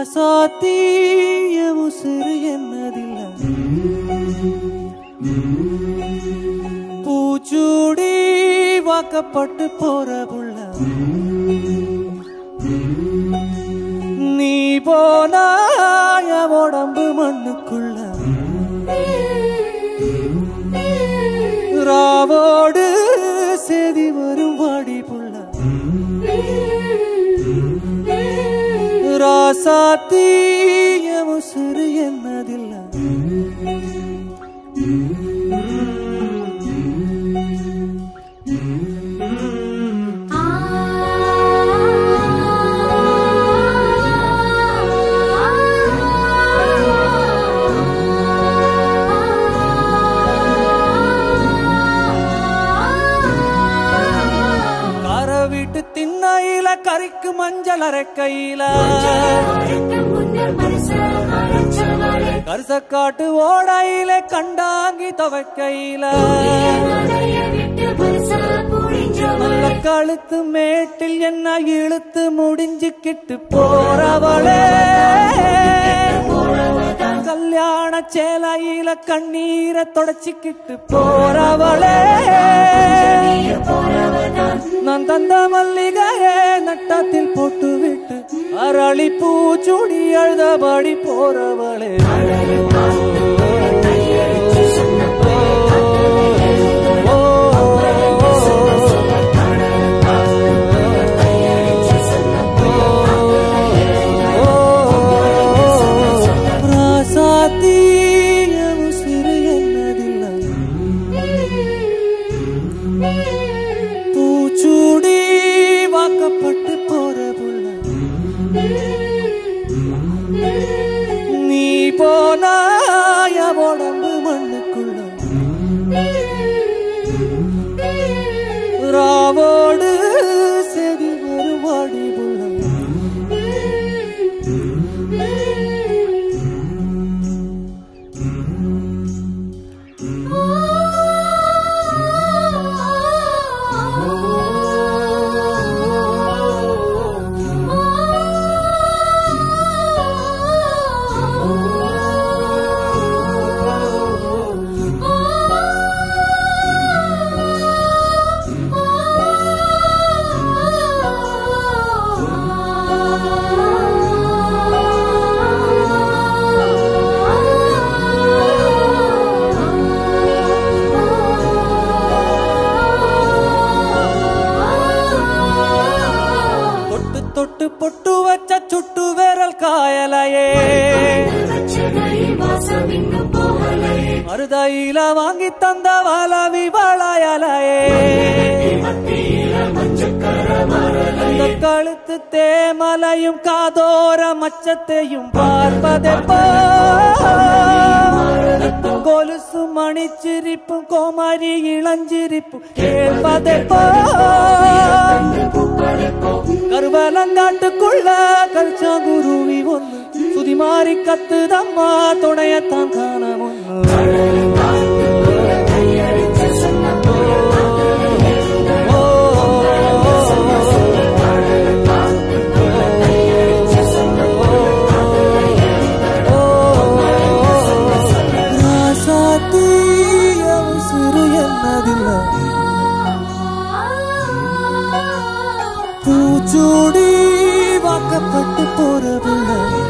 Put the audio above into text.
ராசாத்தீய உசுறு என்னதில்ல பூச்சூடி வாக்கப்பட்டு போற புள்ள நீ போனாய உடம்பு மண்ணுக்குள்ள ராவோடு செதி வரும் வாடி புள்ள ராசாத்தீய உசுறு என்னதில்ல கார வீட்டு திண்ணையில கறிக்கு மஞ்சள் அரைக்கையில கரிசக்காட்டு ஓடையில கண்டாங்கி துவைக்கையில நல்ல கழுத்து மேட்டில் என்ன இழுத்து முடிஞ்சுக்கிட்டு போறவளே கல்யாண சேலையில கண்ணீரை தொடச்சிக்கிட்டு போறவளே நான் தந்த மல்லிகையே நட்டத்தில் போட்டு விட்டு அரளி பூச்சுடி அழுதபடி போறவளே ஓ, ராசாத்தீய உசிறு என்னதில்லை பூச்சூடி வாக்கப்பட்டு போற புள்ள நீ போனாய உடம்பு மண்ணுக்குள்ள ராவோடு செதி ஒரு வாடி புள்ள தொட்டு தொட்டு பொட்டு வச்ச சுட்டு விரல் காயலையே மருதையில வாங்கி தந்த வளவி வளையலையே அந்த கழுத்து தேமலையும் காதோர மச்சத்தையும் பார்ப்பதெப்போ கொலுசு மணிச்சிரிப்பும் கோமாரி இளஞ்சிரிப்பும் கேட்பதெப்போ கருவலங்காட்டுக்குள்ள கரிச்சாங்குருவி ஒண்ணு சுதி மாறி கத்துதம்மா துணையத்தான் காண ஒண்ணு ராசாத்தீய உசுறு என்னதில்லை பூச்சூடி வாக்கப்பட்டு போற புள்ள